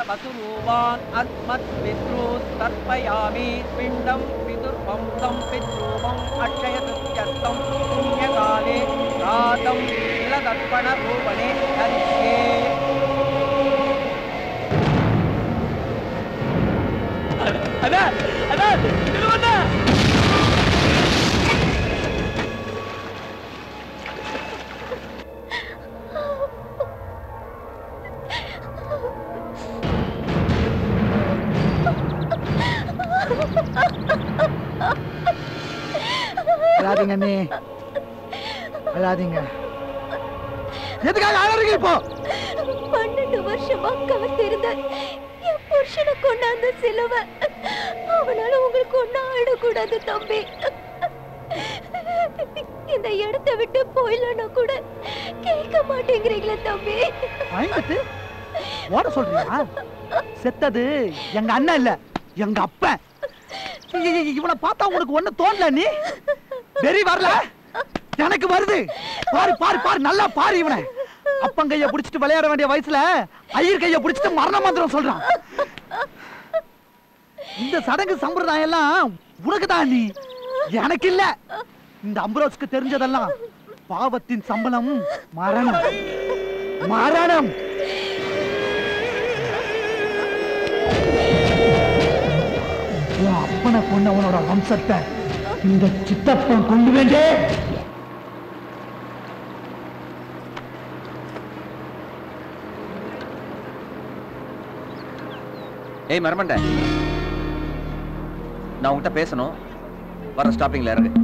वसुरूपान् अस्मत्पितॄस्तर्पयामि पिण्डं पितुर्वंशं पितॄपम् अक्षयतृत्यर्थं पुण्यकाले रातं तिलदर्पणरूपणे करिष्ये அதான் அதான் திருவண்ணா அழாதீங்க அண்ணே அழாதீங்க எதுக்காக அழறீங்க இப்போ பன்னெண்டு வருஷமா காத்திருந்த என் புருஷனை கொண்டாந்த சிலுவை அவனால உங்களுக்கு ஒன்னும் ஆடக்கூடாது தம்பி இந்த இடத்தை விட்டு போயிடலன்னா கூட கேட்க மாட்டேங்கிறீங்களே தம்பி பயந்துட்டு ஓட சொல்றியா செத்தது எங்க அண்ணன் இல்ல எங்க அப்பன் இ- இ- இ- இவனை பார்த்தா உனக்கு ஒண்ணு தோணல நீ வெறி வரல எனக்கு வருது பாரு பாரு பாரு நல்லா பாரு இவனை அப்பன் கைய புடிச்சிட்டு விளையாட வேண்டிய வயசுல ஐயர் கைய புடிச்சிட்டு மரண மந்திரம் சொல்றான் இந்த சடங்கு சம்பிரதாயம் எல்லாம் உனக்கு தான் நீ எனக்கு இல்ல இந்த அம்பரோஸ்க்கு தெரிஞ்சதெல்லாம் பாவத்தின் சம்பளம் மரணம் மரணம் உன் அப்பனை கொண்டவனோட வம்சத்தை இந்த சித்தப்பன் கொண்டு வேண்டே ஏய் மரமண்ட நான் உன்கிட்ட பேசணும் வர ஸ்டாப்பிங்ல இறங்கு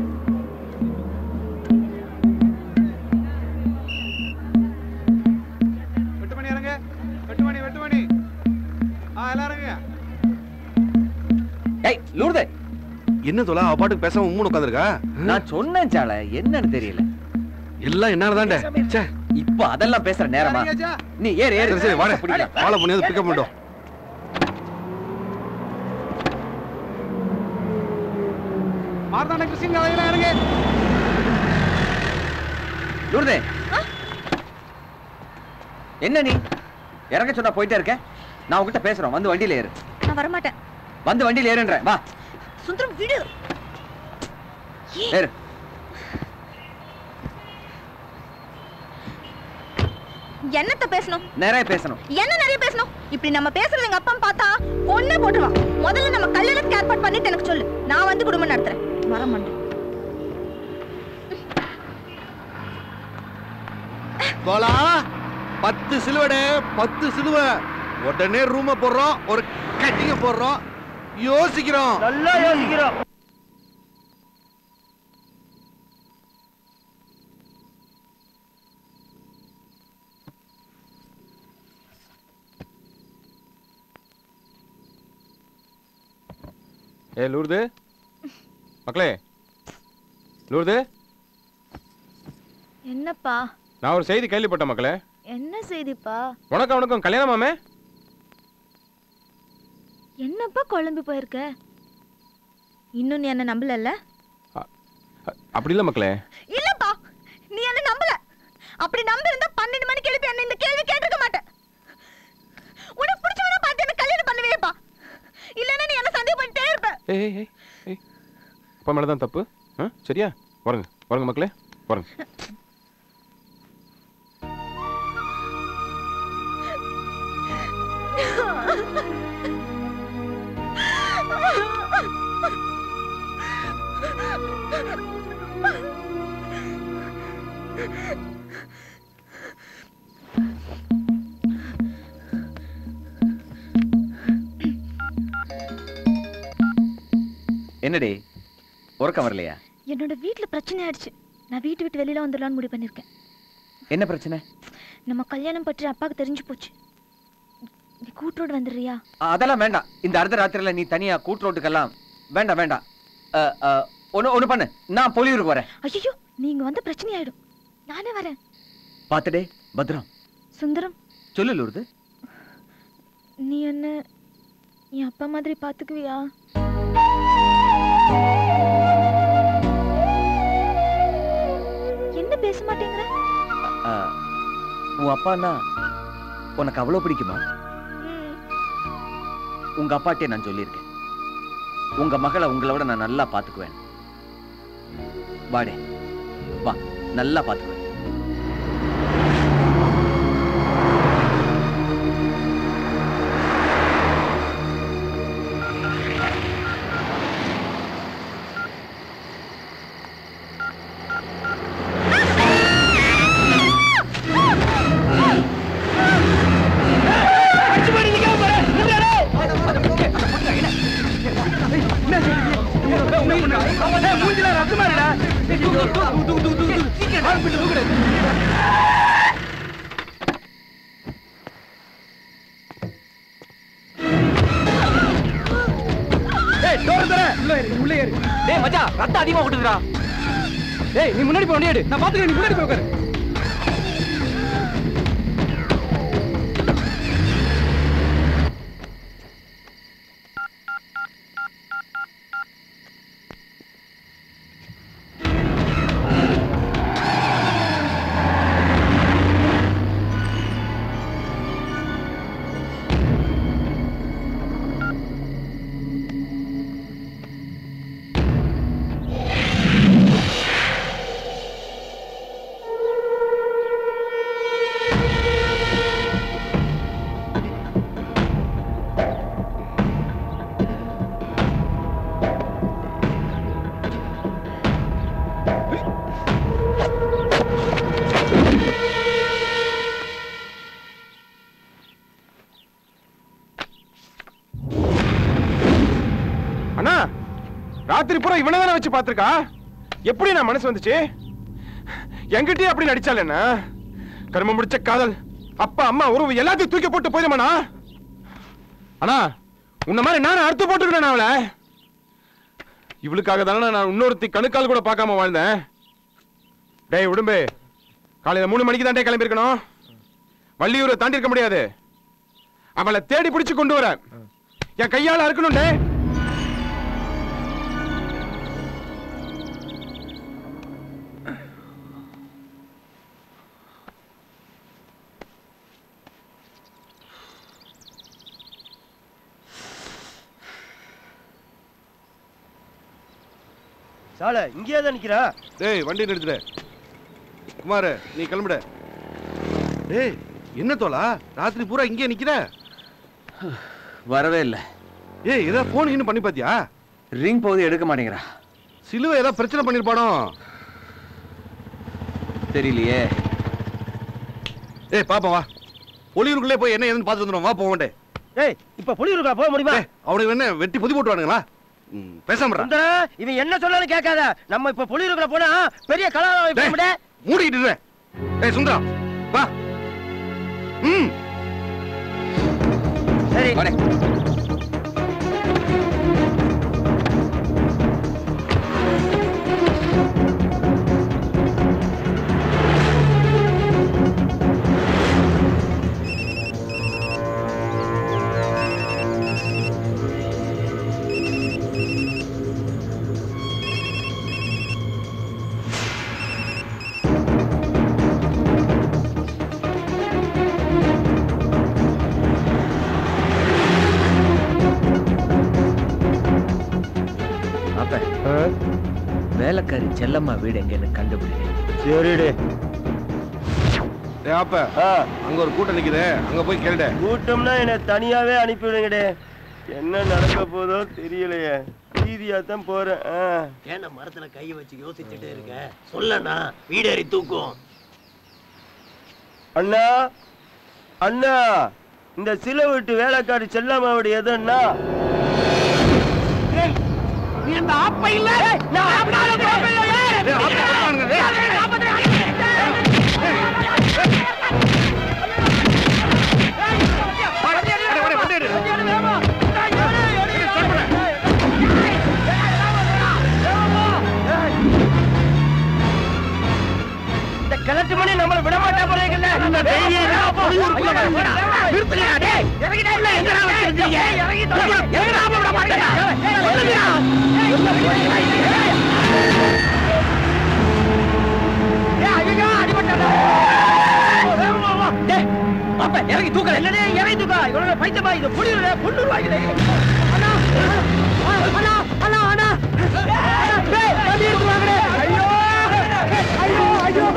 வெட்டு மணி இறங்க வெட்டு மணி வெட்டு மணி ஆ எல்லாம் இறங்க ஏய் லூர்தே என்ன தோலா அவ பாட்டுக்கு பேசாம உம்முன்னு உட்காந்துருக்கா நான் சொன்னேன் சால என்னன்னு தெரியல எல்லாம் என்னாலதான்டே ச்சே இப்போ அதெல்லாம் பேசுற நேரமா நீ ஏறு ஏறு சரி சரி வாடா பிடிக்கலாம் வாழை பண்ணியாவது பிக்கப் பண்ணிட்டோம் மார்த்தாண்ட கிறிஸ்டின் கதையில இறங்க லூர்தே என்ன நீ இறங்க சொன்னா போயிட்டே இருக்க நான் உன்கிட்ட பேசுறோம் வந்து வண்டியில ஏறு நான் வரமாட்டேன் வந்து வண்டியில ஏறுன்ற வா சுந்தரம் விடு ஏறு என்னத்த பேசணும் நிறைய பேசணும் என்ன நிறைய பேசணும் இப்படி நம்ம பேசுறது எங்க அப்பா பார்த்தா பொண்ணே போட்டுருவான் முதல்ல நம்ம கல்யாணத்துக்கு ஏற்பாடு பண்ணிட்டு எனக்கு சொல்லு நான் வந்து குடும்பம் நடத்துறேன் வர மாட்டேன் தோலா பத்து சிலுவடே பத்து சிலுவை உடனே ரூம போடுறோம் ஒரு கட்டிங்க போடுறோம் யோசிக்கிறோம் நல்லா யோசிக்கிறோம் ஏ லூர்து மக்களே லூர்து என்னப்பா நான் ஒரு செய்தி கேள்விப்பட்டேன் மக்களே என்ன செய்திப்பா உனக்கு அவனுக்கும் கல்யாணமாமே என்னப்பா குழம்பி போயிருக்க இன்னும் நீ என்ன நம்பலல்ல அப்படி இல்ல மக்களே இல்லப்பா நீ என்ன நம்பல அப்படி நம்பி இருந்தா பன்னெண்டு மணிக்கு எழுப்பி என்ன இந்த கேள்வி கேட்டிருக்க மாட்டேன் உனக்கு பிடிச்சவன பார்த்து என்ன கல்யாணம் பண்ணுவேப்பா இல்லைன்னா நீ என்ன சந்தேகம் பண்ணிட்டே இருப்ப ஏய் ஏய், ஏய் ஏய் அப்பா மேல தான் தப்பு ஆ சரியா வரங்க வரங்க மக்களே வரங்க என்னடி உறக்கம் வரலையா என்னோட வீட்ல பிரச்சனை ஆயிடுச்சு நான் வீட்டு விட்டு வெளியில வந்துடலாம்னு முடிவு பண்ணிருக்கேன் என்ன பிரச்சனை நம்ம கல்யாணம் பற்றி அப்பாவுக்கு தெரிஞ்சு போச்சு நீ கூட்டோடு வந்துடுறியா அ, அதெல்லாம் வேண்டாம் இந்த அர்த்த ராத்திரில நீ தனியா கூட்டு ரோட்டுக்கெல்லாம் வேண்டாம் வேண்டாம் அ, அ, ஒண்ணு ஒண்ணு பண்ணு நான் பொலியூருக்கு வரேன் ஐயோ நீங்க வந்த பிரச்சனை ஆயிடும் நானே வரேன் பாத்துடே பத்ரம் சுந்தரம் சொல்லு லூர்து நீ என்ன என் அப்பா மாதிரி பாத்துக்குவியா என்ன பேச மாட்டேங்கிற அ, உன் அப்பான்னா உனக்கு அவ்வளவு பிடிக்குமா ம், உங்க அப்பாட்டே நான் சொல்லியிருக்கேன் உங்க மகளை உங்களை விட நான் நல்லா பாத்துக்குவேன் வாடே வா நல்லா பாத்துக்குவேன் டேய் மச்சான் ரத்தம் அதிகமா ஓடுதுடா டேய் நீ முன்னாடி போ வண்டி எடு நான் பாத்துக்கிறேன் நீ முன்னாடி போய் உட்காரு அண்ணா ராத்திரி பூரா இவனை தானே வச்சு பார்த்திருக்கா எப்படி நான் மனசு வந்துச்சு என்கிட்டயே அப்படி நடிச்சால என்ன கரும முடிச்ச காதல் அப்பா அம்மா உறவு எல்லாத்தையும் தூக்கி போட்டு போயிடுமாண்ணா அண்ணா உன்ன மாதிரி நான் அறுத்து போட்டுக்கிறேன் அவளை இவளுக்காக தானே நான் இன்னொருத்தி கணுக்கால் கூட பார்க்காம வாழ்ந்தேன் டேய் உடும்பு காலையில மூணு மணிக்கு தான் கிளம்பி இருக்கணும் வள்ளியூரை தாண்டி இருக்க முடியாது அவளை தேடி பிடிச்சு கொண்டு வர என் கையால இருக்கணும் டே சால இங்கேயே தான் நிக்கிறா டேய் வண்டி நிறுத்துடு குமார் நீ கிளம்புட டேய் என்ன தோலா ராத்திரி பூரா இங்கே நிக்கிற வரவே இல்லை ஏய் ஏதாவது போன் இன்னும் பண்ணி பாத்தியா ரிங் போகுது எடுக்க மாட்டேங்கிறா சிலுவை ஏதாவது பிரச்சனை பண்ணிருப்பானோ தெரியலையே ஏய் பாப்பா வா ஒளியூருக்குள்ளே போய் என்ன ஏதுன்னு பார்த்து வந்துடும் வா போவண்டே ஏய் இப்ப புலியூருக்கா போக முடியுமா டேய் அவனுக்கு என்ன வெட்டி புதி போட்டுவானுங்களா ம், பேசாம இருடா. சுந்தரா இவன் என்ன சொன்னாலும் கேட்காத நம்ம இப்ப புலியூருக்குள்ள போனா பெரிய டேய், கலாவிட மூடிக்கிட்டு இரு. ஏய் சுந்தரா வா ம் சரி வாடே அப்ப வேலைக்காரி செல்லம்மா வீடு எங்கன்னு கண்டுபிடிங்க சரிடு ஏய் அப்ப அங்க ஒரு கூட்டம் நிக்குது அங்க போய் கேளுடே கூட்டம்னா என்ன தனியாவே அனுப்பிவிடுங்கடே என்ன நடக்க போதோ தெரியலையே வீதியா தான் போறேன் ஆ. ஏன்னா மரத்துல கைய வச்சு யோசிச்சுட்டே இருக்க சொல்லண்ணா வீடேறி தூக்கும் அண்ணா அண்ணா இந்த சிலை விட்டு வேலைக்காரி செல்லாமாவோட எதுன்னா இந்த கிழட்டு மணி நம்மள விட மாட்டா போறீங்கல்ல இந்த நிறுத்துங்க டேய் இறங்கிடா இல்ல எங்கடா வச்சிருக்கீங்க எங்கடா விட மாட்டேங்க சொல்லுங்க அப்ப இறங்கி தூக்கல இல்ல இறங்கி தூக்கா இவ்வளவு பைத்தியமா இது புடியுற பொண்ணு வாங்கிடு அண்ணா அண்ணா அண்ணா அண்ணா டேய் தண்ணி எடுத்து வாங்கடே ஐயோ ஐயோ ஐயோ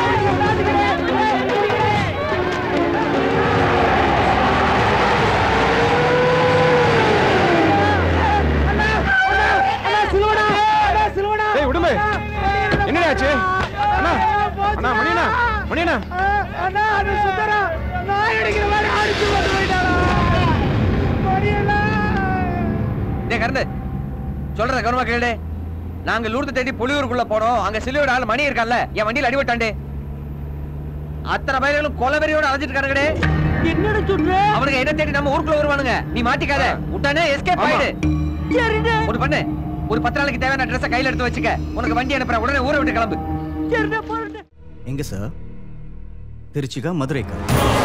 ஏய் விடுமே என்னடா ஆச்சு அண்ணா அண்ணா மணியண்ணா மணியண்ணா அண்ணா அது சுந்தரா நான் அடிக்கிற மாதிரி அடிச்சு போட்டு போயிட்டாரா மணியண்ணா டேய் கரண்டு சொல்றத கவனமா கேளு நாங்க லூர்து தேடி புலியூருக்குள்ள போனோம் அங்க சிலுவோட ஆள் மணி இருக்கான்ல என் வண்டியில அடிபட்டாண்டே அத்தனை பயிர்களும் கொலவெறியோட அலைஞ்சிட்டு இருக்கானுங்கடே என்னடா சொல்ற அவனுக்கு என்ன தேடி நம்ம ஊருக்குள்ள வருவானுங்க நீ மாட்டிக்காத விட்டானே எஸ்கேப் ஆமா. ஆயிடு சரிடா ஒண்ணு பண்ணு ஒரு பத்து நாளைக்கு தேவையான ட்ரெஸ் கையில எடுத்து வச்சுக்க உனக்கு வண்டி அனுப்புறேன் உடனே ஊரை விட்டு கிளம்பு சரிடா போறேன் எங்க சார் திருச்சிக்கா மதுரைக்கா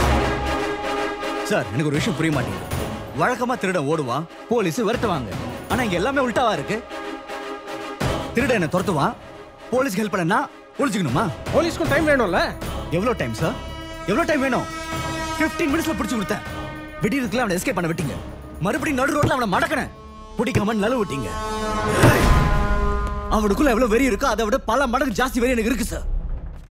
சார் எனக்கு ஒரு விஷயம் புரிய மாட்டேங்குது வழக்கமா திருடன் ஓடுவான் போலீஸ் விரட்டுவாங்க ஆனா இங்க எல்லாமே உல்டாவா இருக்கு திருடன் என்ன துரத்துவான் போலீஸ் ஹெல்ப் பண்ணனா ஒளிச்சுக்கணுமா போலீஸ்க்கும் டைம் வேணும்ல எவ்வளவு டைம் சார் எவ்வளவு டைம் வேணும் 15 மினிட்ஸ்ல பிடிச்சு கொடுத்தேன் விடியறதுக்குள்ள அவனை எஸ்கேப் பண்ண விட்டீங்க மறுபடியும் நடு ரோட்ல அவனை மடக்கன பிடிக்காம நழுவு விட்டீங்க அவனுக்குள்ள எவ்வளவு வெறி இருக்கோ அதை விட பல மடங்கு ஜாஸ்தி வெறி எனக்கு இருக்கு சார்